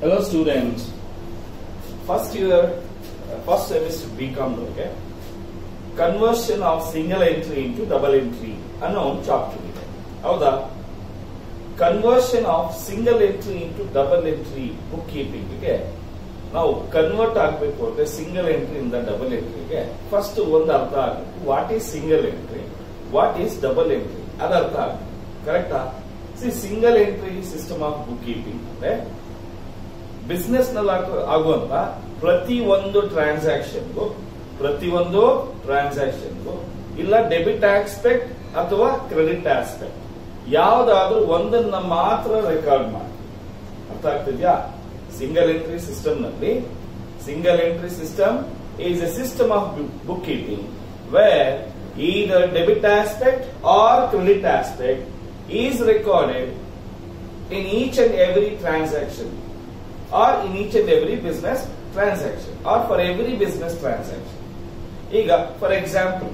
Hello students. First year, uh, first semester BCom ನೊಳಗೆ conversion of single entry into double entry ಅನ್ನೋ ಒಂದು chapter ಇದೆ ಹೌದಾ conversion of single entry into double entry book ಕೀಪಿಂಗ್ಗೆ ನಾವು convert ಆಗಬೇಕು ಅಂದ್ರೆ ಸಿಂಗಲ್ ಎಂಟ್ರಿ ಇಂದ ಡಬಲ್ ಎಂಟ್ರಿಗೆ ಫಸ್ಟ್ ಒಂದು ಅರ್ಥ ಆಗಬೇಕು what is single entry what is double entry ಅದು ಅರ್ಥ ಆಗಬೇಕು ಕರೆಕ್ಟಾ ಸಿ single entry system of book keeping ಅಂದ್ರೆ ಬಿಸ್ನೆಸ್ ನಲ್ಲಿ ಆಗು- ಆಗುವಂತ ಪ್ರತಿ ಒಂದು ಟ್ರಾನ್ಸಾಕ್ಷನ್ಗೂ ಪ್ರತಿ ಒಂದು ಟ್ರಾನ್ಸಾಕ್ಷನ್ಗೂ ಇಲ್ಲ ಡೆಬಿಟ್ ಆಸ್ಪೆಕ್ಟ್ ಅಥವಾ ಕ್ರೆಡಿಟ್ ಆಸ್ಪೆಕ್ಟ್ ಯಾವ್ದಾದ್ರೂ ಒಂದನ್ನ ಮಾತ್ರ ರೆಕಾರ್ಡ್ ಮಾಡಿ ಅರ್ಥ ಆಗ್ತಿದ್ಯಾ ಸಿಂಗಲ್ ಎಂಟ್ರಿ ಸಿಸ್ಟಮ್ ನಲ್ಲಿ single entry system is a system of book keeping where either debit aspect or credit aspect is recorded in each and every transaction or in each and every business transaction or for every business transaction ಈಗ for example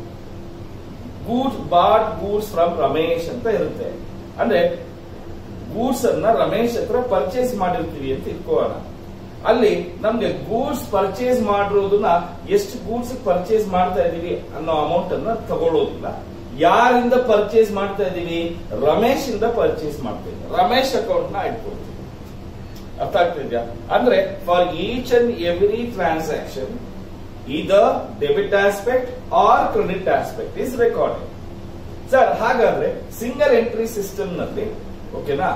goods bought goods from Ramesh ಅಂತ ಇರುತ್ತೆ ಅಂದ್ರೆ goods ಅನ್ನ ರಮೇಶ್ ಹತ್ರ purchase ಮಾಡಿರ್ತೀವಿ ಅಂತ ಇಟ್ಕೋಣ ಅಲ್ಲಿ ನಮ್ಗೆ ಗೂಡ್ಸ್ ಪರ್ಚೇಸ್ ಮಾಡಿರೋದನ್ನ ಎಷ್ಟು ಗೂಡ್ಸ್ ಪರ್ಚೇಸ್ ಮಾಡ್ತಾ ಇದೀವಿ ಅನ್ನೋ ಅಮೌಂಟ್ ಅನ್ನ ತಗೊಳ್ಳೋದಿಲ್ಲ ಯಾರಿಂದ ಪರ್ಚೇಸ್ ಮಾಡ್ತಾ ಇದೀವಿ ರಮೇಶ್ ಇಂದ ಪರ್ಚೇಸ್ ಮಾಡ್ತಾ ಇದೀವಿ ರಮೇಶ್ ಅಕೌಂಟ್ ನ ಇಟ್ಕೊಳ್ತೀವಿ ಅರ್ಥ ಆಗ್ತಿದ್ಯಾ ಅಂದ್ರೆ for each and every transaction ಇದರ್ debit aspect or credit aspect is recorded sir ಹಾಗಾದ್ರೆ ಸಿಂಗಲ್ ಎಂಟ್ರಿ ಸಿಸ್ಟಮ್ ನಲ್ಲಿ ಓಕೆನಾ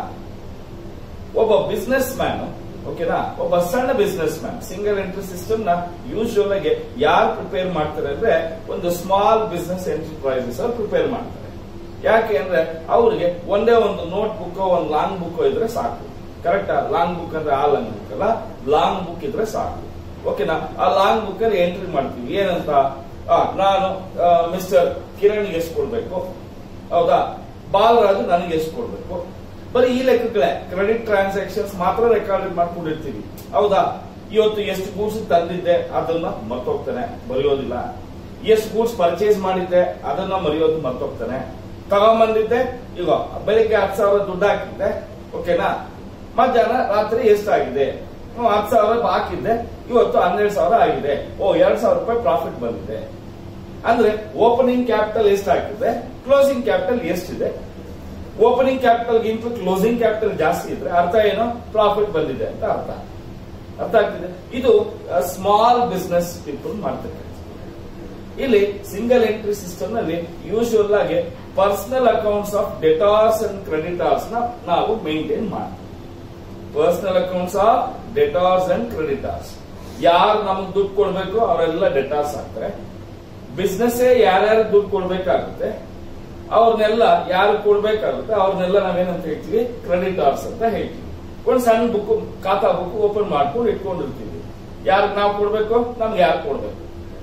ಒಬ್ಬ ಬಿಸ್ನೆಸ್ ಮ್ಯಾನ್ ಓಕೆನಾ ಒಬ್ಬ ಸಣ್ಣ business man single entry system ನ ಯೂಶುವಲ್ ಆಗಿ ಯಾರು ಪ್ರಿಪೇರ್ ಮಾಡ್ತಾರೆ ಅಂದ್ರೆ ಒಂದು ಸ್ಮಾಲ್ ಬಿಸ್ನೆಸ್ ಎಂಟರ್ಪ್ರೈಸಸ್ ಅವ್ರು ಪ್ರಿಪೇರ್ ಮಾಡ್ತಾರೆ ಯಾಕೆ ಅಂದ್ರೆ ಅವ್ರಿಗೆ ಒಂದೇ ಒಂದು ನೋಟ್ ಬುಕ್ ಒಂದು ಲಾಂಗ್ ಬುಕ್ ಇದ್ರೆ ಸಾಕು ಕರೆಕ್ಟಾ ಲಾಂಗ್ ಬುಕ್ ಅಂದ್ರೆ ಆ ಲಾಂಗ್ ಬುಕ್ ಅಲ್ಲ ಲಾಂಗ್ ಬುಕ್ ಇದ್ರೆ ಸಾಕು ಓಕೆನಾ ಆ ಲಾಂಗ್ ಬುಕ್ ಅಲ್ಲಿ ಎಂಟ್ರಿ ಮಾಡ್ತೀವಿ ಏನಂತ ಆ, ನಾನು ಮಿಸ್ಟರ್ ಕಿರಣ್ ಎಷ್ಟು ಕೊಡ್ಬೇಕು ಹೌದಾ ಬಾಲರಾಜು ನನಗೆ ಎಷ್ಟು ಕೊಡ್ಬೇಕು ಬರೀ ಈ ಲೆಕ್ಕಗಳೇ ಕ್ರೆಡಿಟ್ ಟ್ರಾನ್ಸಾಕ್ಷನ್ಸ್ ಮಾತ್ರ ರೆಕಾರ್ಡ್ ಮಾಡ್ಕೊಂಡಿರ್ತೀವಿ ಹೌದಾ ಇವತ್ತು ಎಷ್ಟು ಗೂಡ್ಸ್ ತಂದಿದ್ದೆ ಅದನ್ನ ಮರ್ತೋಗ್ತಾನೆ ಬರೆಯೋದಿಲ್ಲ ಎಷ್ಟು ಗೂಡ್ಸ್ ಪರ್ಚೇಸ್ ಮಾಡಿದ್ದೆ ಅದನ್ನ ಮರೆಯೋದು ಮರ್ತೋಗ್ತಾನೆ ತಗೊಂಬಂದಿದ್ದೆ ಈಗ ಬೆಳಿಗ್ಗೆ ಹತ್ತು ಸಾವಿರ ದುಡ್ಡು ಹಾಕಿದ್ದೆ ಓಕೆನಾ ಮಧ್ಯಾಹ್ನ ರಾತ್ರಿ ಎಷ್ಟಾಗಿದೆ ಹ್ಮ್, ಹತ್ತು ಸಾವಿರ ಹಾಕಿದ್ದೆ ಇವತ್ತು ಹನ್ನೆರಡು ಸಾವಿರ ಆಗಿದೆ ಓ ಎರಡ್ ಸಾವಿರ ರೂಪಾಯಿ ಪ್ರಾಫಿಟ್ ಬಂದಿದೆ ಅಂದ್ರೆ ಓಪನಿಂಗ್ ಕ್ಯಾಪಿಟಲ್ ಎಷ್ಟು ಹಾಕಿದೆ ಕ್ಲೋಸಿಂಗ್ ಕ್ಯಾಪಿಟಲ್ ಎಷ್ಟಿದೆ ಓಪನಿಂಗ್ ಕ್ಯಾಪಿಟಲ್ ಗಿಂತ ಕ್ಲೋಸಿಂಗ್ ಕ್ಯಾಪಿಟಲ್ ಜಾಸ್ತಿ ಇದ್ರೆ ಅರ್ಥ ಏನು ಪ್ರಾಫಿಟ್ ಬಂದಿದೆ ಅಂತ ಅರ್ಥ ಅರ್ಥ ಆಗ್ತಿದೆ ಇದು ಸ್ಮಾಲ್ ಬಿಸ್ನೆಸ್ ಪೀಪಲ್ ಮಾಡ್ತಾರೆ ಇಲ್ಲಿ ಸಿಂಗಲ್ ಎಂಟ್ರಿ ಸಿಸ್ಟಮ್ ನಲ್ಲಿ ಯೂಶುವಲ್ ಆಗಿ personal accounts of debtors and creditors ನ ನಾವು ಮೇಂಟೈನ್ ಮಾಡ್ತೀವಿ personal accounts of debtors and creditors ಯಾರು ನಮ್ಗೆ ದುಡ್ಡು ಕೊಡ್ಬೇಕು ಅವರೆಲ್ಲ ಡೆಟಾರ್ಸ್ ಆಗ್ತಾರೆ ಬಿಸ್ನೆಸ್ ಯಾರ್ಯಾರು ದುಡ್ಡು ಕೊಡ್ಬೇಕಾಗುತ್ತೆ ಅವ್ರನ್ನೆಲ್ಲ ಯಾರು ಕೊಡ್ಬೇಕಾಗುತ್ತೆ ಅವ್ರನ್ನೆಲ್ಲ ನಾವೇನಂತ ಹೇಳ್ತೀವಿ ಕ್ರೆಡಿಟಾರ್ಸ್ ಅಂತ ಹೇಳ್ತೀವಿ ಒಂದ್ ಸಣ್ಣ ಬುಕ್ ಖಾತಾ ಬುಕ್ ಓಪನ್ ಮಾಡ್ಕೊಂಡು ಇಟ್ಕೊಂಡಿರ್ತೀವಿ ಯಾರಿಗೆ ನಾವು ಕೊಡ್ಬೇಕು ನಮ್ಗೆ ಯಾರು ಕೊಡ್ಬೇಕು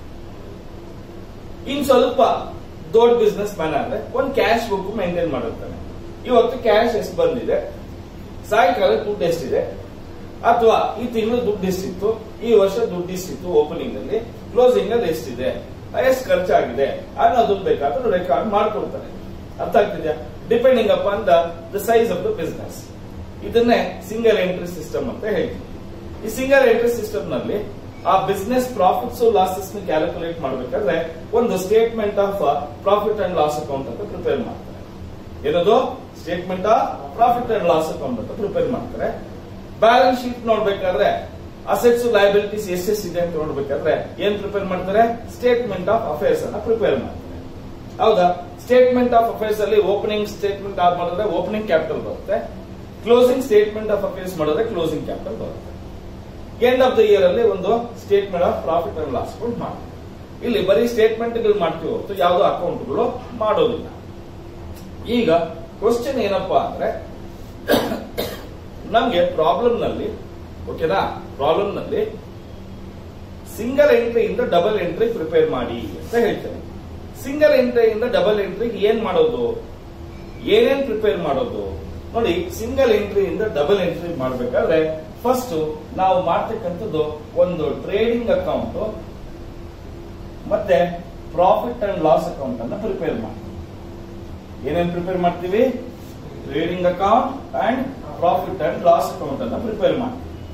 ಇನ್ ಸ್ವಲ್ಪ ದೊಡ್ಡ ಬಿಸ್ನೆಸ್ ಮ್ಯಾನ್ ಅಂದ್ರೆ ಒಂದ್ ಕ್ಯಾಶ್ ಬುಕ್ ಮೇಂಟೈನ್ ಮಾಡಿರ್ತಾನೆ ಇವತ್ತು ಕ್ಯಾಶ್ ಎಷ್ಟು ಬಂದಿದೆ ಸಾಯಂಕಾಲ ದುಡ್ಡು ಎಷ್ಟಿದೆ ಅಥವಾ ಈ ತಿಂಗಳು ದುಡ್ಡು ಎಷ್ಟಿತ್ತು ಈ ವರ್ಷ ದುಡ್ಡು ಎಷ್ಟಿತ್ತು ಓಪನಿಂಗ್ ಅಲ್ಲಿ ಕ್ಲೋಸಿಂಗ್ ಅಲ್ಲಿ ಎಷ್ಟಿದೆ ಎಷ್ಟು ಖರ್ಚಾಗಿದೆ ಅನ್ನೋದನ್ನ ಬೇಕಾದ್ರೆ ರೆಕಾರ್ಡ್ ಮಾಡ್ಕೊಡ್ತಾರೆ ಅರ್ಥ ಆಗ್ತಿದ್ಯಾ depending upon the the size of the business ಇದನ್ನೇ ಸಿಂಗಲ್ ಎಂಟ್ರಿ ಸಿಸ್ಟಮ್ ಅಂತ ಹೇಳ್ತೀವಿ ಈ ಸಿಂಗಲ್ ಎಂಟ್ರಿ ಸಿಸ್ಟಮ್ ನಲ್ಲಿ ಆ ಬಿಸ್ನೆಸ್ ಪ್ರಾಫಿಟ್ಸ್ ಲಾಸಸ್ ನ ಕ್ಯಾಲ್ಕುಲೇಟ್ ಮಾಡಬೇಕಾದ್ರೆ ಒಂದು statement of profit and loss account ಅಂತ ಪ್ರಿಪೇರ್ ಮಾಡ್ತಾರೆ ಏನದು statement of profit and loss account ಅಂತ ಪ್ರಿಪೇರ್ ಮಾಡ್ತಾರೆ ಬ್ಯಾಲೆನ್ಸ್ ಶೀಟ್ ನೋಡ್ಬೇಕಾದ್ರೆ ಅಸೆಟ್ಸ್ ಲಯಬಿಲಿಟೀಸ್ ಎಷ್ಟೆಷ್ಟಿದೆ ಅಂತ ನೋಡ್ಬೇಕಾದ್ರೆ ಏನ್ ಪ್ರಿಪೇರ್ ಮಾಡ್ತಾರೆ ಸ್ಟೇಟ್ಮೆಂಟ್ ಆಫ್ ಅಫೇರ್ಸ್ ಅನ್ನ ಪ್ರಿಪೇರ್ ಮಾಡ್ತಾರೆ ಹೌದಾ ಸ್ಟೇಟ್ಮೆಂಟ್ ಆಫ್ ಅಫೇರ್ಸ್ ಅಲ್ಲಿ ಓಪನಿಂಗ್ ಸ್ಟೇಟ್ಮೆಂಟ್ ಆಫ್ ಮಾಡಿದ್ರೆ ಓಪನಿಂಗ್ ಕ್ಯಾಪಿಟಲ್ ಬರುತ್ತೆ ಕ್ಲೋಸಿಂಗ್ ಸ್ಟೇಟ್ಮೆಂಟ್ ಆಫ್ ಅಫೇರ್ಸ್ ಮಾಡಿದ್ರೆ ಕ್ಲೋಸಿಂಗ್ ಕ್ಯಾಪಿಟಲ್ ಬರುತ್ತೆ ಎಂಡ್ ಆಫ್ ದ ಇಯರ್ ಅಲ್ಲಿ ಒಂದು statement of profit and loss account ಮಾಡ್ತೀವಿ ಇಲ್ಲಿ ಬರೀ ಸ್ಟೇಟ್ಮೆಂಟ್ ಗಳು ಮಾಡ್ತೀವಿ ಹೊರತು ಯಾವುದೋ ಅಕೌಂಟ್ಗಳು ಮಾಡೋದಿಲ್ಲ ಈಗ ಕ್ವಶನ್ ಏನಪ್ಪಾ ಅಂದ್ರೆ ನಮ್ಗೆ ಪ್ರಾಬ್ಲಮ್ ನಲ್ಲಿ ಓಕೆನಾ ಪ್ರಾಬ್ಲಮ್ ನಲ್ಲಿ ಸಿಂಗಲ್ ಎಂಟ್ರಿಯಿಂದ ಡಬಲ್ ಎಂಟ್ರಿ ಪ್ರಿಪೇರ್ ಮಾಡಿ ಅಂತ ಹೇಳ್ತೇನೆ ಸಿಂಗಲ್ ಎಂಟ್ರಿಯಿಂದ ಡಬಲ್ ಎಂಟ್ರಿಗೆ ಏನ್ ಮಾಡೋದು ಏನೇನ್ ಪ್ರಿಪೇರ್ ಮಾಡೋದು ನೋಡಿ ಸಿಂಗಲ್ ಎಂಟ್ರಿಯಿಂದ ಡಬಲ್ ಎಂಟ್ರಿ ಮಾಡ್ಬೇಕಾದ್ರೆ ಫಸ್ಟ್ ನಾವು ಮಾಡ್ತಕ್ಕಂಥದ್ದು ಒಂದು ಟ್ರೇಡಿಂಗ್ ಅಕೌಂಟ್ ಮತ್ತೆ ಪ್ರಾಫಿಟ್ ಅಂಡ್ ಲಾಸ್ ಅಕೌಂಟ್ ಅನ್ನ ಪ್ರಿಪೇರ್ ಮಾಡ್ತೀವಿ ಏನೇನ್ ಪ್ರಿಪೇರ್ ಮಾಡ್ತೀವಿ trading account and profit and loss account ಅನ್ನ ಪ್ರಿಪೇರ್ ಮಾಡ್ತೀವಿ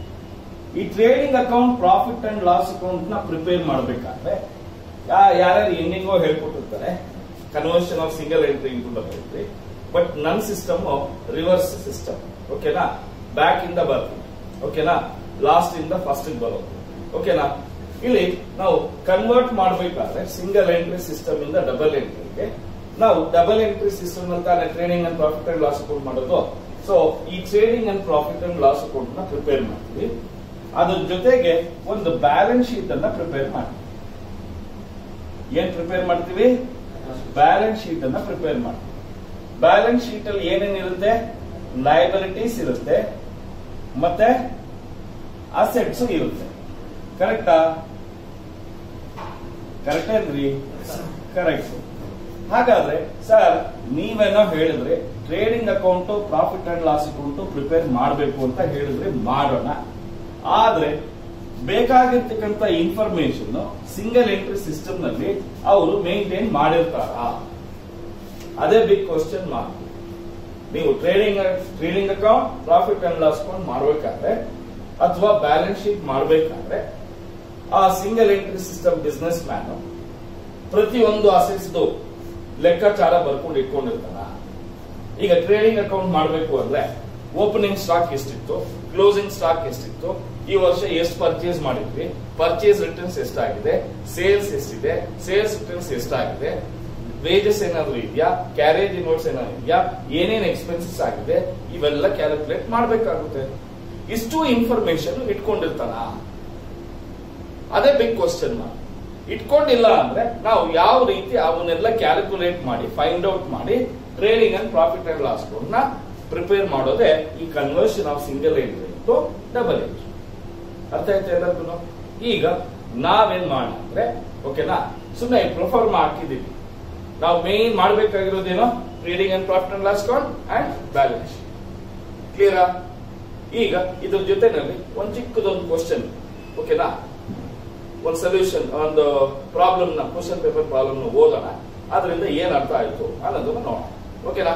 ಈ trading account profit and loss account ನ ಪ್ರಿಪೇರ್ ಮಾಡಬೇಕಾದ್ರೆ ಯಾರ್ಯಾರು ಹೆಂಗೆಂಗೋ ಹೇಳ್ಕೊಟ್ಟಿರ್ತಾರೆ conversion of single entry into double entry but ನನ್ ಸಿಸ್ಟಮ್ ರಿವರ್ಸ್ ಸಿಸ್ಟಮ್ ಓಕೆನಾ ಬ್ಯಾಕ್ ಇಂದ ಬರ್ತೀವಿ ಓಕೆನಾ ಲಾಸ್ಟ್ ಇಂದ ಫಸ್ಟ್ ಬರೋದು ಓಕೆನಾ ಇಲ್ಲಿ ನಾವು ಕನ್ವರ್ಟ್ ಮಾಡಬೇಕಾದ್ರೆ ಸಿಂಗಲ್ ಎಂಟ್ರಿ ಸಿಸ್ಟಮ್ ಇಂದ ಡಬಲ್ ಎಂಟ್ರಿಗೆ ನಾವು ಡಬಲ್ ಎಂಟ್ರಿ ಸಿಸ್ಟಮ್ ಅಂತ trading and profit and loss account ಮಾಡೋದು ಸೊ ಈ trading and profit and loss account ನ ಪ್ರಿಪೇರ್ ಮಾಡ್ತೀವಿ ಅದ್ರ ಜೊತೆಗೆ ಒಂದು ಬ್ಯಾಲೆನ್ಸ್ ಶೀಟ್ ಅನ್ನ ಪ್ರಿಪೇರ್ ಮಾಡ್ತೀವಿ ಏನ್ ಪ್ರಿಪೇರ್ ಮಾಡ್ತೀವಿ ಬ್ಯಾಲೆನ್ಸ್ ಶೀಟ್ ಅನ್ನ ಪ್ರಿಪೇರ್ ಮಾಡ್ತೀವಿ ಬ್ಯಾಲೆನ್ಸ್ ಶೀಟ್ ಅಲ್ಲಿ ಏನೇನಿರುತ್ತೆ ಲಯಬಿಲಿಟೀಸ್ ಇರುತ್ತೆ ಮತ್ತೆ ಅಸೆಟ್ಸ್ ಇರುತ್ತೆ ಕರೆಕ್ಟಾ ಕರೆಕ್ಟ್ ಏನ್ರಿ ಕರೆಕ್ಟ್ ಹಾಗಾದ್ರೆ ಸರ್ ನೀವೇನೋ ಹೇಳಿದ್ರೆ trading account profit and loss account prepare ಮಾಡಬೇಕು ಅಂತ ಹೇಳಿದ್ರೆ ಮಾಡೋಣ ಆದ್ರೆ ಬೇಕಾಗಿರ್ತಕ್ಕಂಥ ಇನ್ಫಾರ್ಮೇಶನ್ ಸಿಂಗಲ್ ಎಂಟ್ರಿ ಸಿಸ್ಟಮ್ ನಲ್ಲಿ ಅವರು ಮೇಂಟೈನ್ ಮಾಡಿರ್ತಾರಾ ಅದೇ ಬಿಗ್ ಕ್ವಶನ್ ಮಾರ್ಕ್ ನೀವು trading trading account profit and loss account ಮಾಡಬೇಕಾದ್ರೆ ಅಥವಾ ಬ್ಯಾಲೆನ್ಸ್ ಶೀಟ್ ಮಾಡಬೇಕಾದ್ರೆ ಆ single entry system business man ಪ್ರತಿಯೊಂದು ಅಸೆಟ್ಸ್ ಲೆಕ್ಕಾಚಾರ ಬರ್ಕೊಂಡು ಇಟ್ಕೊಂಡಿರ್ತಾನ ಈಗ ಟ್ರೇಡಿಂಗ್ ಅಕೌಂಟ್ ಮಾಡಬೇಕು ಅಂದ್ರೆ ಓಪನಿಂಗ್ ಸ್ಟಾಕ್ ಎಷ್ಟಿತ್ತು ಕ್ಲೋಸಿಂಗ್ ಸ್ಟಾಕ್ ಎಷ್ಟಿತ್ತು ಈ ವರ್ಷ ಎಷ್ಟು ಪರ್ಚೇಸ್ ಮಾಡಿದ್ವಿ ಪರ್ಚೇಸ್ ರಿಟರ್ನ್ಸ್ ಎಷ್ಟಾಗಿದೆ ಸೇಲ್ಸ್ ಎಷ್ಟಿದೆ ಸೇಲ್ಸ್ ರಿಟರ್ನ್ಸ್ ಎಷ್ಟಾಗಿದೆ ವೇಜಸ್ ಏನಾದ್ರು ಇದೆಯಾ ಕ್ಯಾರೇಜ್ ಇನ್ವರ್ಟ್ಸ್ ಏನಾದ್ರು ಇದೆಯಾ ಏನೇನ್ ಎಕ್ಸ್ಪೆನ್ಸಸ್ ಆಗಿದೆ ಇವೆಲ್ಲ ಕ್ಯಾಲ್ಕುಲೇಟ್ ಮಾಡಬೇಕಾಗುತ್ತೆ ಇಷ್ಟು ಇನ್ಫಾರ್ಮೇಶನ್ ಇಟ್ಕೊಂಡಿರ್ತಾನ ಅದೇ ಬಿಗ್ ಕ್ವಶನ್ ಮಾರ್ಕ್ ಇಟ್ಕೊಂಡಿಲ್ಲ ಅಂದ್ರೆ ನಾವು ಯಾವ ರೀತಿ ಅವನ್ನೆಲ್ಲ ಕ್ಯಾಲ್ಕುಲೇಟ್ ಮಾಡಿ ಫೈಂಡ್ ಔಟ್ ಮಾಡಿ trading and profit and loss ನ ಪ್ರಿಪೇರ್ ಮಾಡೋದೇ ಈ conversion of single entry to double entry ಅರ್ಥ ಆಯ್ತಾ ಎಲ್ಲರಿಗೂ ಈಗ ನಾವೇನ್ ಮಾಡೋಣ ಅಂದ್ರೆ ಓಕೆನಾ ಸುಮ್ಮನೆ ಪ್ರೊಫಾರ್ಮ್ ಹಾಕಿದೀವಿ ನಾವು ಮೇನ್ ಮಾಡ್ಬೇಕಾಗಿರೋದೇನೋ trading and profit and loss account and balance ಕ್ಲಿಯರಾ ಈಗ ಇದ್ರ ಜೊತೆನಲ್ಲಿ ಒಂದು ಚಿಕ್ಕದೊಂದು ಕ್ವಶನ್ ಓಕೆನಾ ಒಂದು ಸೊಲ್ಯೂಷನ್ ಒಂದು ಪ್ರಾಬ್ಲಮ್ ನ ಕ್ವಶನ್ ಪೇಪರ್ ಪ್ರಾಬ್ಲಮ್ ಓದೋಣ ಅದರಿಂದ ಏನ್ ಅರ್ಥ ಆಯ್ತು ಅನ್ನೋದನ್ನ ನೋಡೋಣ ಓಕೆನಾ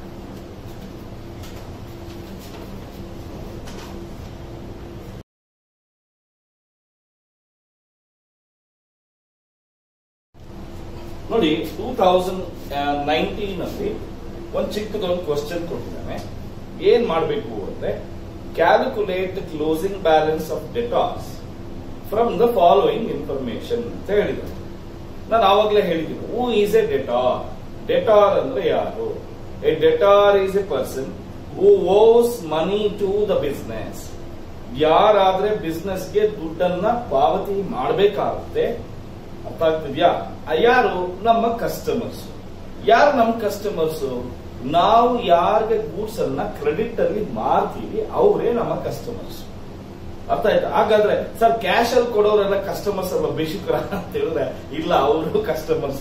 ನೋಡಿ ಟೂ ತೌಸಂಡ್ ನೈನ್ಟೀನ್ ಅಲ್ಲಿ ಒಂದು ಚಿಕ್ಕದೊಂದು ಕ್ವಶನ್ ಕೊಟ್ಟಿದ್ದಾನೆ ಏನ್ ಮಾಡಬೇಕು ಅಂದ್ರೆ calculate closing balance of debtors from the following information ಅಂತ ಹೇಳಿದ್ರು ನಾನು ಆವಾಗಲೇ ಹೇಳಿದ್ದೀನಿ who is a debtor debtor ಅಂದ್ರೆ ಯಾರು a debtor is a person who owes money to the business ಯಾರಾದ್ರೆ ಬಿಸ್ನೆಸ್ಗೆ ದುಡ್ಡನ್ನ ಪಾವತಿ ಮಾಡಬೇಕಾಗುತ್ತೆ ಅರ್ಥ ಆಗ್ತಿದ್ಯಾ ಯಾರು ನಮ್ಮ ಕಸ್ಟಮರ್ಸ್ ಯಾರು ನಮ್ಮ ಕಸ್ಟಮರ್ಸ್ ನಾವು ಯಾರಿಗೆ ಗೂಡ್ಸ್ ಅನ್ನ ಕ್ರೆಡಿಟ್ ಅಲ್ಲಿ ಮಾರ್ತೀವಿ ಅವರೇ ನಮ್ಮ ಕಸ್ಟಮರ್ಸ್ ಅರ್ಥ ಆಯ್ತಾ ಹಾಗಾದ್ರೆ ಸರ್ ಕ್ಯಾಶ್ ಅಲ್ಲಿ ಕೊಡೋರೆಲ್ಲ ಕಸ್ಟಮರ್ಸ್ ಅಲ್ವಾ ಬೇಸಿಕ್ರ ಅಂತ ಹೇಳಿದ್ರೆ ಇಲ್ಲ ಅವರು ಕಸ್ಟಮರ್ಸ್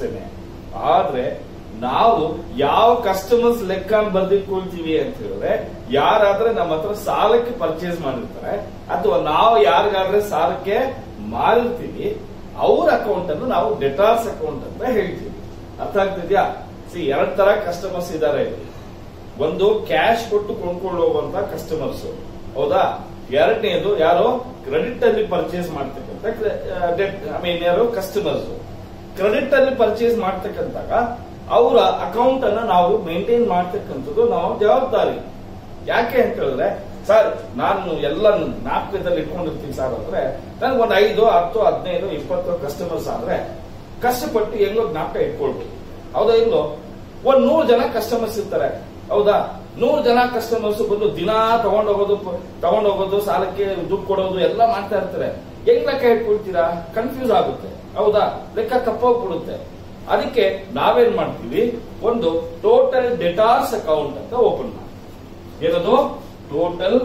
ಆದ್ರೆ ನಾವು ಯಾವ ಕಸ್ಟಮರ್ಸ್ ಲೆಕ್ಕ ಬರ್ದಿಟ್ಕೊಳ್ತೀವಿ ಅಂತ ಹೇಳಿದ್ರೆ ಯಾರಾದ್ರೆ ನಮ್ಮ ಹತ್ರ ಸಾಲಕ್ಕೆ ಪರ್ಚೇಸ್ ಮಾಡಿರ್ತಾರೆ ಅಥವಾ ನಾವು ಯಾರಿಗಾದ್ರೆ ಸಾಲಕ್ಕೆ ಮಾರಿರ್ತೀವಿ ಅವ್ರ ಅಕೌಂಟ್ ಅನ್ನು ನಾವು ಡೆಟಾರ್ಸ್ ಅಕೌಂಟ್ ಅಂತ ಹೇಳ್ತೀವಿ ಅರ್ಥ ಆಗ್ತಿದ್ಯಾ ಸಿ ಎರಡ್ ತರ ಕಸ್ಟಮರ್ಸ್ ಇದಾರೆ ಇಲ್ಲಿ ಒಂದು ಕ್ಯಾಶ್ ಕೊಟ್ಟು ಕೊಂಡ್ಕೊಂಡು ಹೋಗುವಂತ ಕಸ್ಟಮರ್ಸ್ ಹೌದಾ ಎರಡನೇದು ಯಾರು ಕ್ರೆಡಿಟ್ ಅಲ್ಲಿ ಪರ್ಚೇಸ್ ಮಾಡ್ತಕ್ಕಂಥ ಡೆಟ್ ಐ ಮೀನ್ ಯಾರು ಕಸ್ಟಮರ್ಸ್ ಕ್ರೆಡಿಟ್ ಅಲ್ಲಿ ಪರ್ಚೇಸ್ ಮಾಡ್ತಕ್ಕಂತಾಗ ಅವರ ಅಕೌಂಟ್ ಅನ್ನ ನಾವು ಮೇಂಟೈನ್ ಮಾಡ್ತಕ್ಕಂಥದ್ದು ನಾವು ಜವಾಬ್ದಾರಿ ಯಾಕೆ ಅಂತ ಹೇಳಿದ್ರೆ ಸರ್ ನಾನು ಎಲ್ಲ ಜ್ಞಾಪಕದಲ್ಲಿ ಇಟ್ಕೊಂಡಿರ್ತೀನಿ ಸರ್ ಅಂದ್ರೆ ನನ್ಗೆ ಒಂದು ಐದು ಹತ್ತು ಹದಿನೈದು ಇಪ್ಪತ್ತು ಕಸ್ಟಮರ್ಸ್ ಆದ್ರೆ ಕಷ್ಟಪಟ್ಟು ಹೆಂಗೋ ಜ್ಞಾಪಕ ಇಟ್ಕೊಳ್ಬೇಕು ಹೌದಾ ಇಲ್ಲೋ ಒಂದ್ ನೂರು ಜನ ಕಸ್ಟಮರ್ಸ್ ಇರ್ತಾರೆ ಹೌದಾ ನೂರು ಜನ ಕಸ್ಟಮರ್ಸ್ ಬಂದು ದಿನ ತಗೊಂಡೋಗೋದು ತಗೊಂಡೋಗೋದು ಸಾಲಕ್ಕೆ ದುಡ್ಡು ಕೊಡೋದು ಎಲ್ಲ ಮಾಡ್ತಾ ಇರ್ತಾರೆ ಹೆಂಗ್ ಲೆಕ್ಕ ಇಟ್ಕೊಳ್ತೀರಾ ಕನ್ಫ್ಯೂಸ್ ಆಗುತ್ತೆ ಹೌದಾ ಲೆಕ್ಕ ತಪ್ಪೋಗ್ಬಿಡುತ್ತೆ ಅದಕ್ಕೆ ನಾವೇನ್ ಮಾಡ್ತೀವಿ ಒಂದು ಟೋಟಲ್ ಡೆಟಾರ್ಸ್ ಅಕೌಂಟ್ ಅಂತ ಓಪನ್ ಮಾಡಿ ಏನದು ಟೋಟಲ್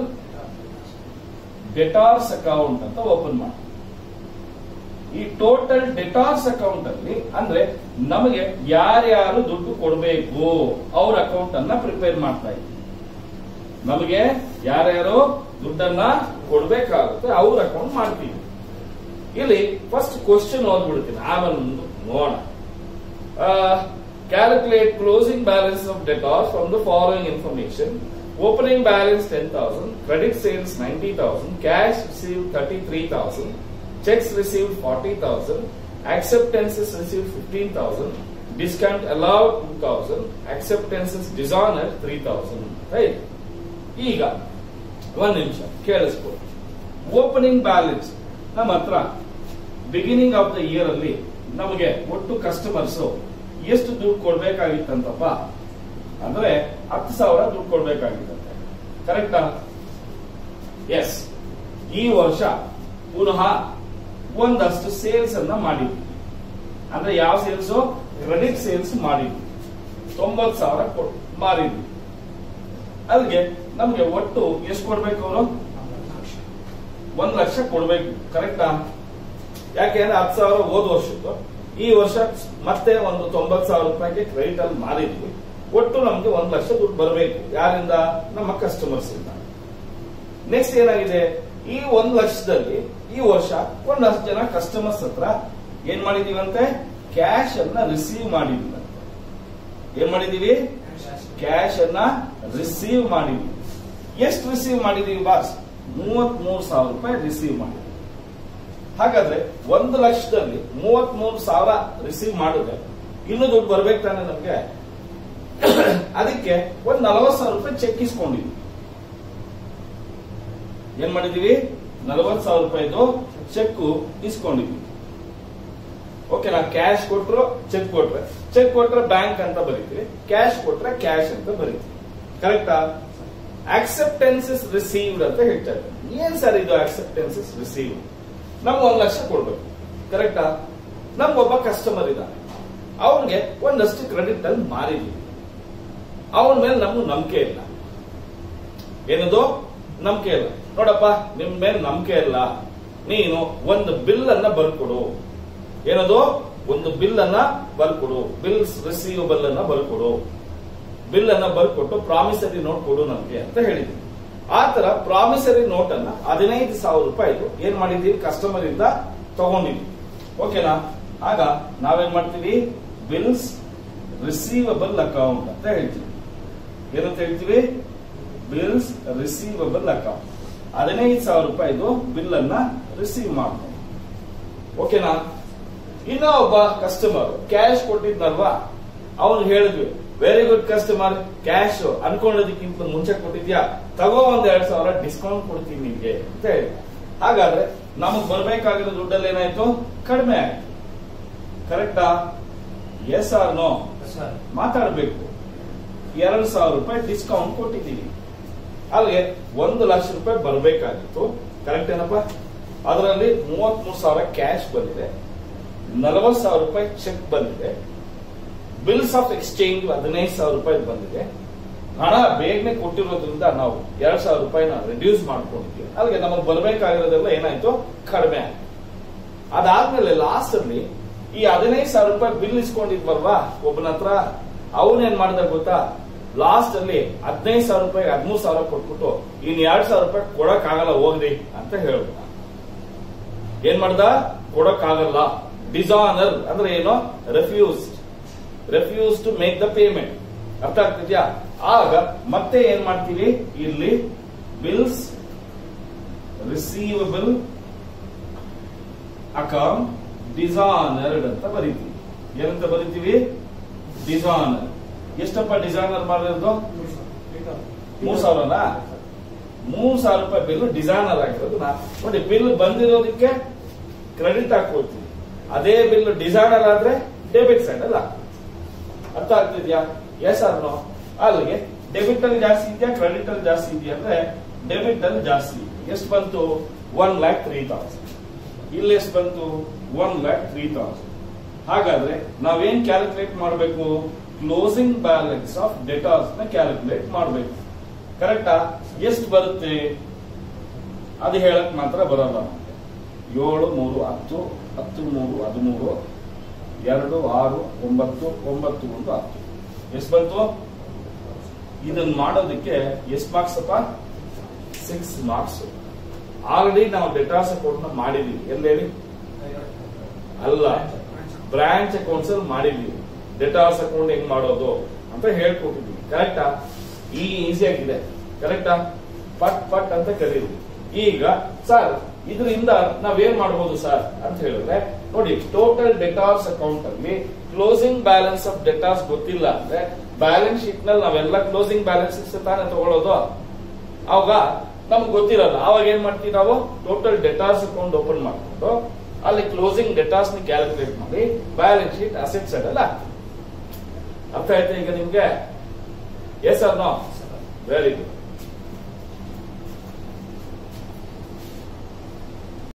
ಡೆಟಾರ್ಸ್ ಅಕೌಂಟ್ ಅಂತ ಓಪನ್ ಮಾಡಿ ಈ ಟೋಟಲ್ ಡೆಟಾರ್ಸ್ ಅಕೌಂಟ್ ಅಲ್ಲಿ ಅಂದ್ರೆ ನಮಗೆ ಯಾರ್ಯಾರು ದುಡ್ಡು ಕೊಡಬೇಕು ಅವ್ರ ಅಕೌಂಟ್ ಅನ್ನ ಪ್ರಿಪೇರ್ ಮಾಡ್ತಾ ಇದ್ದೀವಿ ನಮಗೆ ಯಾರ್ಯಾರು ದುಡ್ಡನ್ನ ಕೊಡ್ಬೇಕಾಗುತ್ತೆ ಅವ್ರ ಅಕೌಂಟ್ ಮಾಡ್ತೀವಿ ಇಲ್ಲಿ ಫಸ್ಟ್ ಕ್ವಶನ್ ಓದ್ಬಿಡ್ತೀನಿ ಆಮೇಲೆ ಮುಂದೆ ನೋಡೋಣ calculate closing balance of debtors from the following information opening balance ten thousand credit sales ninety thousand cash receive thirty three thousand cheques receive forty thousand acceptances received 15,000, discount allowed 2,000, acceptances dishonored 3,000. Right? ಈಗ ಒಂದ್ ನಿಮಿಷ ಕೇಳಿಸ್ಕೊ opening balance ನಮ್ಮ ಹತ್ರ beginning of the year ಅಲ್ಲಿ ನಮಗೆ ಒಟ್ಟು customers ಎಷ್ಟು ದುಡ್ಡು ಕೊಡ್ಬೇಕಾಗಿತ್ತಂತಪ್ಪ ಅಂದ್ರೆ ಹತ್ತು ಸಾವಿರ ದುಡ್ಡು ಕೊಡ್ಬೇಕಾಗಿತ್ತಂತೆ ಕರೆಕ್ಟಾ ಎಸ್ ಈ ವರ್ಷ ಪುನಃ ಒಂದಷ್ಟು ಸೇಲ್ಸ್ ಅನ್ನ ಮಾಡಿದ್ವಿ ಅಂದ್ರೆ ಯಾವ ಸೇಲ್ಸ್ ಕ್ರೆಡಿಟ್ ಸೇಲ್ಸ್ ಮಾಡಿದ್ವಿ ತೊಂಬತ್ ಸಾವಿರ ಕೊಟ್ ಮಾರಿದ್ವಿ ಅಲ್ಲಿಗೆ ನಮ್ಗೆ ಒಟ್ಟು ಎಷ್ಟು ಕೊಡ್ಬೇಕು ಅವರು ಒಂದ್ ಲಕ್ಷ ಕೊಡ್ಬೇಕು ಕರೆಕ್ಟಾ ಯಾಕೆಂದ್ರೆ ಹತ್ತು ಸಾವಿರ ಹೋದ ವರ್ಷದ್ದು ಈ ವರ್ಷ ಮತ್ತೆ ಒಂದು ತೊಂಬತ್ ಸಾವಿರ ರೂಪಾಯಿಗೆ ಕ್ರೆಡಿಟ್ ಅಲ್ಲಿ ಮಾರಿದ್ವಿ ಒಟ್ಟು ನಮ್ಗೆ ಒಂದ್ ಲಕ್ಷ ದುಡ್ಡು ಬರಬೇಕು ಯಾರಿಂದ ನಮ್ಮ ಕಸ್ಟಮರ್ಸ್ ಇಂದ ನೆಕ್ಸ್ಟ್ ಏನಾಗಿದೆ ಈ ಒಂದ್ ಲಕ್ಷದಲ್ಲಿ ಈ ವರ್ಷ ಒಂದಷ್ಟು ಜನ ಕಸ್ಟಮರ್ಸ್ ಹತ್ರ ಏನ್ ಮಾಡಿದೀವಂತೆ ಕ್ಯಾಶ್ ಅನ್ನ ರಿಸೀವ್ ಮಾಡಿದೀವಿ ಏನ್ ಮಾಡಿದೀವಿ ಕ್ಯಾಶ್ ಅನ್ನ ರಿಸೀವ್ ಮಾಡಿದೀವಿ ಎಷ್ಟು ರಿಸೀವ್ ಮಾಡಿದೀವಿ ಬಾಸ್ ಮೂವತ್ ಮೂರು ಸಾವಿರ ರೂಪಾಯಿ ರಿಸೀವ್ ಮಾಡಿದ್ವಿ ಹಾಗಾದ್ರೆ ಒಂದು ಲಕ್ಷದಲ್ಲಿ ಮೂವತ್ ಮೂರು ಸಾವಿರ ರಿಸೀವ್ ಮಾಡಿದ್ರೆ ಇನ್ನೂ ದುಡ್ಡು ಬರ್ಬೇಕು ತಾನೆ ನಮ್ಗೆ ಅದಕ್ಕೆ ಒಂದ್ ನಲವತ್ ಸಾವಿರ ರೂಪಾಯಿ ಚೆಕ್ ಇಸ್ಕೊಂಡಿದ್ವಿ ಏನ್ ಮಾಡಿದೀವಿ ನಲವತ್ ಸಾವಿರ ರೂಪಾಯಿದು ಚೆಕ್ ಇಸ್ಕೊಂಡಿದ್ವಿ ಓಕೆನಾ ಕ್ಯಾಶ್ ಕೊಟ್ರು ಚೆಕ್ ಕೊಟ್ರೆ ಚೆಕ್ ಕೊಟ್ರೆ ಬ್ಯಾಂಕ್ ಅಂತ ಬರೀತೀವಿ ಕ್ಯಾಶ್ ಕೊಟ್ರೆ ಕ್ಯಾಶ್ ಅಂತ ಬರೀತೀವಿ ಕರೆಕ್ಟಾ ಆಕ್ಸೆಪ್ಟೆನ್ಸಸ್ ರಿಸೀವ್ಡ್ ಅಂತ ಹೇಳ್ತಾರೆ ಏನ್ ಸರ್ ಇದು ಆಕ್ಸೆಪ್ಟೆನ್ಸಸ್ ರಿಸೀವ್ಡ್ ನಮ್ಗೆ ಒಂದ್ ಲಕ್ಷ ಕೊಡ್ಬೇಕು ಕರೆಕ್ಟಾ ನಮ್ಗೊಬ್ಬ ಕಸ್ಟಮರ್ ಇದ್ದಾನೆ ಅವನಿಗೆ ಒಂದಷ್ಟು ಕ್ರೆಡಿಟ್ ಅಲ್ಲಿ ಮಾರಿದ್ವಿ ಅವನ ಮೇಲೆ ನಮ್ಗೆ ನಂಬಿಕೆ ಇಲ್ಲ ಏನದು ನಂಬಿಕೆ ಇಲ್ಲ ನೋಡಪ್ಪ ನಿಮ್ ಮೇಲೆ ನಂಬಿಕೆ ಇಲ್ಲ ನೀನು ಒಂದು ಬಿಲ್ ಅನ್ನ ಬರ್ಕೊಡು ಏನದು ಒಂದು ಬಿಲ್ ಅನ್ನ ಬರ್ಕೊಡು ಬಿಲ್ಸ್ ರಿಸೀವಬಲ್ ಅನ್ನ ಬರ್ಕೊಡು ಬಿಲ್ ಅನ್ನ ಬರ್ಕೊಟ್ಟು ಪ್ರಾಮಿಸರಿ ನೋಟ್ ಕೊಡು ನಮ್ಗೆ ಅಂತ ಹೇಳಿದ್ವಿ ಆ ತರ ಪ್ರಾಮಿಸರಿ ನೋಟ್ ಅನ್ನ ಹದಿನೈದು ಸಾವಿರ ರೂಪಾಯಿದು ಏನ್ ಮಾಡಿದೀವಿ ಕಸ್ಟಮರ್ ಇಂದ ತಗೊಂಡಿದ್ವಿ ಓಕೆನಾ ಆಗ ನಾವೇನ್ ಮಾಡ್ತೀವಿ ಬಿಲ್ಸ್ ರಿಸೀವಬಲ್ ಅಕೌಂಟ್ ಅಂತ ಹೇಳ್ತೀವಿ ಏನಂತ ಹೇಳ್ತೀವಿ ಬಿಲ್ಸ್ ರಿಸೀವಬಲ್ ಅಕೌಂಟ್ ಹದಿನೈದು ಸಾವಿರ ರೂಪಾಯಿದು ಬಿಲ್ ಅನ್ನ ರಿಸೀವ್ ಮಾಡ್ತಾರೆ ಓಕೆನಾ ಇನ್ನೂ ಒಬ್ಬ ಕಸ್ಟಮರ್ ಕ್ಯಾಶ್ ಕೊಟ್ಟಿದ್ನಲ್ವಾ ಅವನು ಹೇಳಿದ್ವಿ ವೆರಿ ಗುಡ್ ಕಸ್ಟಮರ್ ಕ್ಯಾಶ್ ಅನ್ಕೊಂಡದಕ್ಕಿಂತ ಮುಂಚೆ ಕೊಟ್ಟಿದ್ಯಾ ತಗೋ ಒಂದ್ ಎರಡ್ ಸಾವಿರ ಡಿಸ್ಕೌಂಟ್ ಕೊಡ್ತೀನಿ ನಿಮ್ಗೆ ಅಂತ ಹೇಳಿ ಹಾಗಾದ್ರೆ ನಮಗ್ ಬರ್ಬೇಕಾಗಿರೋ ದುಡ್ಡಲ್ಲಿ ಏನಾಯ್ತು ಕಡಿಮೆ ಆಯ್ತು ಕರೆಕ್ಟಾ ಎಸ್ ಆರ್ ನೋ ಮಾತಾಡ್ಬೇಕು ಎರಡ್ ಸಾವಿರ ರೂಪಾಯಿ ಡಿಸ್ಕೌಂಟ್ ಕೊಟ್ಟಿದ್ದೀವಿ ಅಲ್ಲಿಗೆ ಒಂದು ಲಕ್ಷ ರೂಪಾಯಿ ಬರಬೇಕಾಗಿತ್ತು ಕರೆಕ್ಟ್ ಏನಪ್ಪ ಅದರಲ್ಲಿ ಮೂವತ್ ಮೂರು ಸಾವಿರ ಕ್ಯಾಶ್ ಬಂದಿದೆ ನಲವತ್ತು ಸಾವಿರ ರೂಪಾಯಿ ಚೆಕ್ ಬಂದಿದೆ ಬಿಲ್ಸ್ ಆಫ್ ಎಕ್ಸ್ಚೇಂಜ್ ಹದಿನೈದು ಸಾವಿರ ರೂಪಾಯಿ ಬಂದಿದೆ ಹಣ ಬೇಗನೆ ಕೊಟ್ಟಿರೋದ್ರಿಂದ ನಾವು ಎರಡ್ ಸಾವಿರ ರೂಪಾಯಿನ ರಿಡ್ಯೂಸ್ ಮಾಡ್ಕೊಂಡಿದ್ವಿ ಅಲ್ಲಿಗೆ ನಮಗೆ ಬರಬೇಕಾಗಿರೋದೆಲ್ಲ ಏನಾಯ್ತು ಕಡಿಮೆ ಆಯ್ತು ಅದಾದ್ಮೇಲೆ ಲಾಸ್ಟ್ ಅಲ್ಲಿ ಈ ಹದಿನೈದು ಸಾವಿರ ರೂಪಾಯಿ ಬಿಲ್ ಇಸ್ಕೊಂಡಿದ್ವಲ್ವಾ ಒಬ್ಬನ ಹತ್ರ ಅವನೇನ್ ಮಾಡ್ದ ಗೊತ್ತಾ ಲಾಸ್ಟ್ ಅಲ್ಲಿ ಹದಿನೈದು ಸಾವಿರ ರೂಪಾಯಿ ಹದಿಮೂರು ಸಾವಿರ ಕೊಟ್ಬಿಟ್ಟು ಇನ್ ಎರಡ್ ಸಾವಿರ ರೂಪಾಯಿ ಕೊಡಕ್ ಆಗಲ್ಲ ಹೋಗ್ರಿ ಅಂತ ಹೇಳ್ಬಿಟ್ಟ ಏನ್ ಮಾಡ್ದ ಕೊಡಕ್ ಆಗಲ್ಲ ಡಿಸಾನರ್ ಅಂದ್ರೆ ಏನು refuse refuse to make the payment ಅರ್ಥ ಆಗ್ತಿದ್ಯಾ ಆಗ ಮತ್ತೆ ಏನ್ ಮಾಡ್ತೀವಿ ಇಲ್ಲಿ ಬಿಲ್ಸ್ ರಿಸೀವಬಲ್ ಅಕೌಂಟ್ ಡಿಸಾನರ್ಡ್ ಅಂತ ಬರೀತೀವಿ ಏನಂತ ಬರೀತೀವಿ ಡಿಸಾನರ್ ಎಷ್ಟಪ್ಪ ಡಿಸೈನರ್ ಮಾಡಿರೋದು ಮೂರ್ ಸಾವಿರನ ಮೂರ್ ಸಾವಿರ ರೂಪಾಯಿ ಬಿಲ್ ಡಿಸೈನರ್ ಆಗಿರೋದು ನಾ ನೋಡಿ ಬಿಲ್ ಬಂದಿರೋದಕ್ಕೆ ಕ್ರೆಡಿಟ್ ಹಾಕೊಳ್ತೀವಿ ಅದೇ ಬಿಲ್ ಡಿಸೈನರ್ ಆದ್ರೆ ಡೆಬಿಟ್ ಸೈಡ್ ಅಲ್ಲ ಅರ್ಥ ಆಗ್ತಿದ್ಯಾ ಎಸ್ ಆರ್ ನೋ ಅಲ್ಲಿಗೆ ಡೆಬಿಟ್ ಅಲ್ಲಿ ಜಾಸ್ತಿ ಇದೆಯಾ ಕ್ರೆಡಿಟ್ ಅಲ್ಲಿ ಜಾಸ್ತಿ ಇದೆಯಾ ಅಂದ್ರೆ ಡೆಬಿಟ್ ಅಲ್ಲಿ ಜಾಸ್ತಿ ಎಷ್ಟು ಬಂತು ಒನ್ ಲ್ಯಾಕ್ ತ್ರೀ ತೌಸಂಡ್ ಇಲ್ಲಿ ಎಷ್ಟು ಬಂತು ಒನ್ ಲ್ಯಾಕ್ ತ್ರೀ ತೌಸಂಡ್ ಹಾಗಾದ್ರೆ ನಾವೇನ್ ಕ್ಯಾಲ್ಕುಲೇಟ್ ಮಾಡಬೇಕು ಕ್ಲೋಸಿಂಗ್ ಬ್ಯಾಲೆನ್ಸ್ ಆಫ್ ಡೆಟಾಸ್ ನ ಕ್ಯಾಲ್ಕುಲೇಟ್ ಮಾಡಬೇಕು ಕರೆಕ್ಟಾ ಎಷ್ಟು ಬರುತ್ತೆ ಅದು ಹೇಳಕ್ ಮಾತ್ರ ಬರಲ್ಲ ನಮ್ಗೆ ಏಳು ಮೂರು ಹತ್ತು ಹತ್ತು ಮೂರು ಹದಿಮೂರು ಎರಡು ಆರು ಒಂಬತ್ತು ಒಂಬತ್ತು ಒಂದು ಹತ್ತು ಎಷ್ಟು ಬಂತು ಇದನ್ನ ಮಾಡೋದಕ್ಕೆ ಎಷ್ಟು ಮಾರ್ಕ್ಸ್ ಅಪ್ಪ ಸಿಕ್ಸ್ ಮಾರ್ಕ್ಸ್ ಆಲ್ರೆಡಿ ನಾವು ಡೆಟಾಸ್ ಅಕೌಂಟ್ ನ ಮಾಡಿದೀವಿ ಎಲ್ಲಿ ಹೇಳಿ ಅಲ್ಲ ಬ್ರಾಂಚ್ ಅಕೌಂಟ್ಸ್ ಅಲ್ಲಿ ಮಾಡಿದೀವಿ ಡೆಟಾಸ್ ಅಕೌಂಟ್ ಹೆಂಗ್ ಮಾಡೋದು ಅಂತ ಹೇಳ್ಕೊಟ್ಟಿದ್ವಿ ಕರೆಕ್ಟಾ ಈ ಈಸಿ ಆಗಿದೆ ಕರೆಕ್ಟಾ ಪಟ್ ಪಟ್ ಅಂತ ಕರೀರಿ ಈಗ ಸರ್ ಇದರಿಂದ ನಾವೇನ್ ಮಾಡಬಹುದು ಸರ್ ಅಂತ ಹೇಳಿದ್ರೆ ನೋಡಿ ಟೋಟಲ್ ಡೆಟಾರ್ಸ್ ಅಕೌಂಟ್ ಅಲ್ಲಿ ಕ್ಲೋಸಿಂಗ್ ಬ್ಯಾಲೆನ್ಸ್ ಆಫ್ ಡೆಟಾರ್ಸ್ ಗೊತ್ತಿಲ್ಲ ಅಂದ್ರೆ ಬ್ಯಾಲೆನ್ಸ್ ಶೀಟ್ ನಲ್ಲಿ ನಾವೆಲ್ಲ ಕ್ಲೋಸಿಂಗ್ ಬ್ಯಾಲೆನ್ಸ್ ತಾನೇ ತಗೊಳ್ಳೋದು ಅವಾಗ ನಮ್ಗೆ ಗೊತ್ತಿರಲ್ಲ ಅವಾಗ ಏನ್ ಮಾಡ್ತೀವಿ ನಾವು ಟೋಟಲ್ ಡೆಟಾರ್ಸ್ ಅಕೌಂಟ್ ಓಪನ್ ಮಾಡ್ಕೊಂಡು ಅಲ್ಲಿ ಕ್ಲೋಸಿಂಗ್ ಡೆಟಾರ್ಸ್ ನ ಕ್ಯಾಲ್ಕುಲೇಟ್ ಮಾಡಿ ಬ್ಯಾಲೆನ್ಸ್ ಶೀಟ್ ಅಸೆಟ್ ಸೈಡ್ ಅಲ್ಲಿ ಹಾಕ್ತೀವಿ ಅರ್ಥ ಆಯ್ತಾ ಈಗ ನಿಮ್ಗೆ yes or no very good